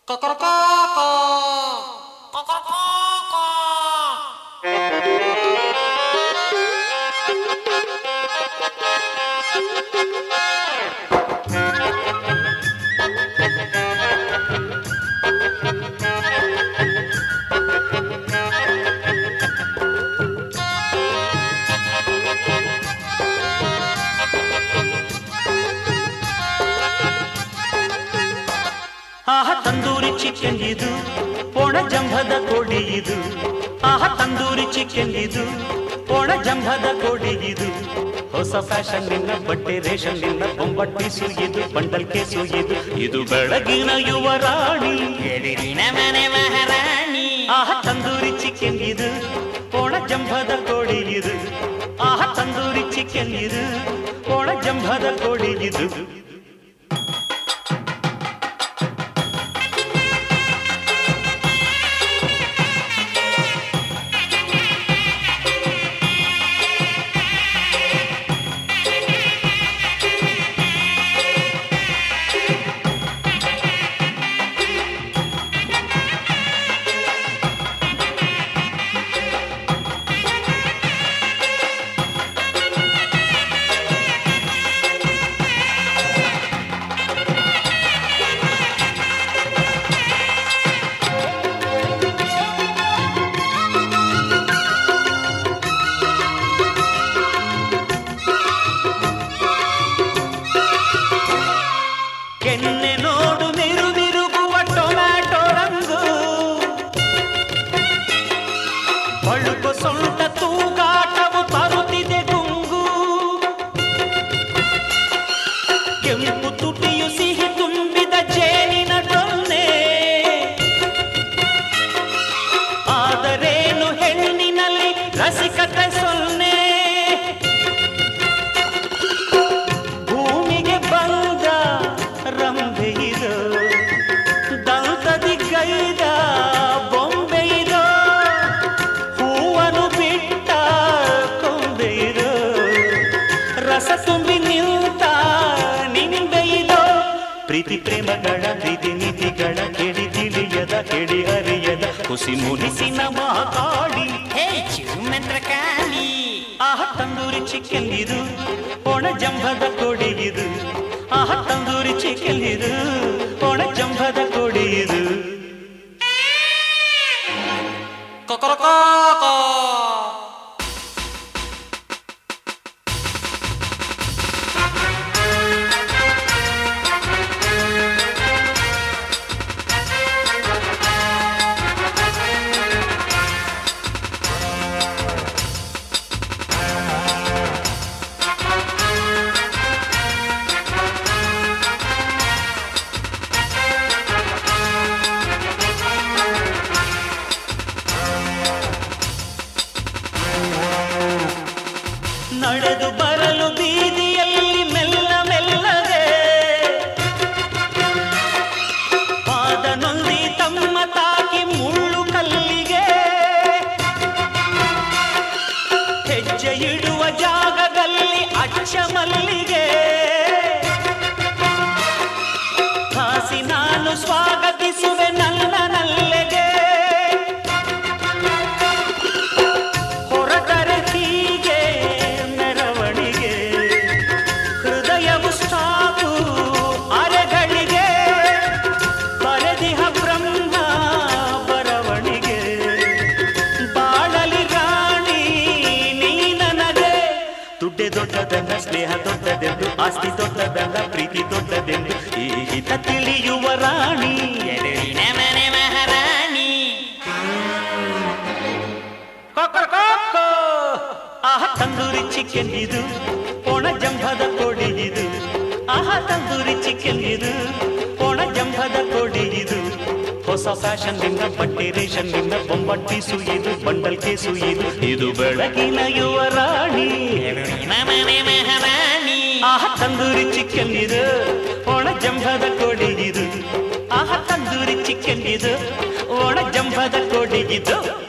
ಆಹ tandoori chicken ಇದು ಒಣ ಜಂಭದ ಕೋಡಿ ಇದು ಆಹ ತಂದೂರಿ ಚಿಕನ್ ಇದು ಒಣ ಜಂಭದ ಕೋಡಿ ಇದು ಹೊಸ ಫ್ಯಾಷನ್ ನಿನ್ನ ಬಟ್ಟೆ ರೇಷನ್ ನಿನ್ನ ಬೊಂಬಟ್ಟಿಸು ಇದು ಬಂಡಲ್ ಕೇಸು ಇದು ಇದು ಬೆಳಗಿನ ಯುವರಾಣಿ ಎದುರಿನ ಮನೆ ಮಹಾರಾಣಿ ಆಹ ತಂದೂರಿ ಚಿಕನ್ ಇದು ಒಣ ಜಂಭದ ಕೋಡಿ ಇದು ಆಹ ತಂದೂರಿ ಚಿಕನ್ ಇದು ಒಣ ಜಂಭದ ಕೋಡಿ ಇದು ಕೆನ್ನೆ ನೋಡು ನಿರುದಿರುಗುವ ಟೊಮ್ಯಾಟೊ ರಂಗು ಬಳುಕು ಸೊಂಟ ತೂಗಾಟವು ತರುತ್ತಿದೆ ಗುಂಗು ಕೆಂಪು ತುಟಿಯು ಸಿಹಿ ತುಂಬಿದ ಜೇನಿನ ಡೊನ್ನೆ ಆದರೇನು ಹೆಣ್ಣಿನಲ್ಲಿ ರಸಿಕತೆ ಸೊನ್ನೆ ಭೂಮಿಗೆ ಬಂದ ರಂಭೆ ಇದು ದಂತದಿ ಗೈದ ಬೊಂಬೆ ಇದು ಹೂವನ್ನು ಬಿಟ್ಟ ಕೊಂಬೆ ಇದು ರಸ ತುಂಬಿ ನಿಂತ ನಿಂಬೆ ಇದು ಪ್ರೀತಿ ಪ್ರೇಮಗಳ ಪ್ರೀತಿ ನೀತಿಗಳ ಕೆಡಿ ತಿಳಿಯದ ಕೆಡಿ ಅರಿಯದ ಹುಸಿ ಮುನಿಸಿನ ಮಾತಾಡಿ ಹೇ ಮಂತ್ರ ಕಾಳಿ ಆಹ ತಂದೂರಿ ಚಿಕನ್ ಇದು ಒಣ ಜಂಭದ ಕೋಡಿ ಇದು ಆಹ ತಂದೂರಿ ಚಿಕನ್ ಇದು ಒಣ ಜಂಭದ ಕೋಡಿ ಇದು ನಡೆದು ಬರಲು ಬೀದಿಯಲ್ಲಿ ಮೆಲ್ಲ ಮೆಲ್ಲಗೆ ಪಾದ ನೊಂದಿ ತಮ್ಮ ತಾಕಿ ಮುಳ್ಳು ಕಲ್ಲಿಗೆ ಹೆಜ್ಜೆ ಇಡುವ ಜಾಗದಲ್ಲಿ ಅಚ್ಚ ಮಲ್ಲಿಗೆ ಹಾಸಿ ನಾನು ಸ್ವಾಗತಿಸುವೆ ನನ್ನ ನಲ್ಲೆಗೆ ಹೊರಟರೆ ಹೀಗೆ ಮೆರವಣಿಗೆ ಹೃದಯವು ಸ್ಟಾಪು ಅರೆಗಳಿಗೆ ಬರೆದಿಹ ಬ್ರಹ್ಮ ಬರವಣಿಗೆ ಬಾಳಲಿ ರಾಣಿ ನೀ ನನಗೆ ದುಡ್ಡೆ ದೊಡ್ಡದಲ್ಲ ಸ್ನೇಹ ದೊಡ್ಡದೆಂದು ಆಸ್ತಿ ದೊಡ್ಡದಲ್ಲ ಪ್ರೀತಿ ದೊಡ್ಡದೆಂದು ಈ ಹಿತ ತಿಳಿಯುವ ರಾಣಿ ಎದುರಿನ ಮನೆ ಮಹಾರಾಣಿ ಕೊಕ್ಕೊ ಆಹ ತಂದೂರಿ ಚಿಕನ್ ಇದು ಒಣ ಜಂಭದ ಕೋಡಿ ಇದು ಆಹ ತಂದೂರಿ ಚಿಕನ್ ಇದು ಒಣ ಜಂಭದ ಕೋಡಿ ಇದು ಹೊಸ ಫ್ಯಾಷನ್ ನಿಂದ ಬಟ್ಟೆ ರೇಷನ್ ನಿಂದ ಬೊಂಬಟ್ಟಿಸು ಇದು ಬಂಡಲ್ ಕೇಸು ಇದು ಇದು ಬೆಳಗಿನ ಯುವರಾಣಿ ಎದುರಿನ ಮನೆ ಮಹಾರಾಣಿ ಆಹ ತಂದೂರಿ ಚಿಕನ್ ಇದು ಒಣ ಜಂಭದ ಕೋಡಿ ಇದು ಆಹ ತಂದೂರಿ ಚಿಕನ್ ಇದು ಒಣ ಜಂಭದ ಕೋಡಿ ಇದು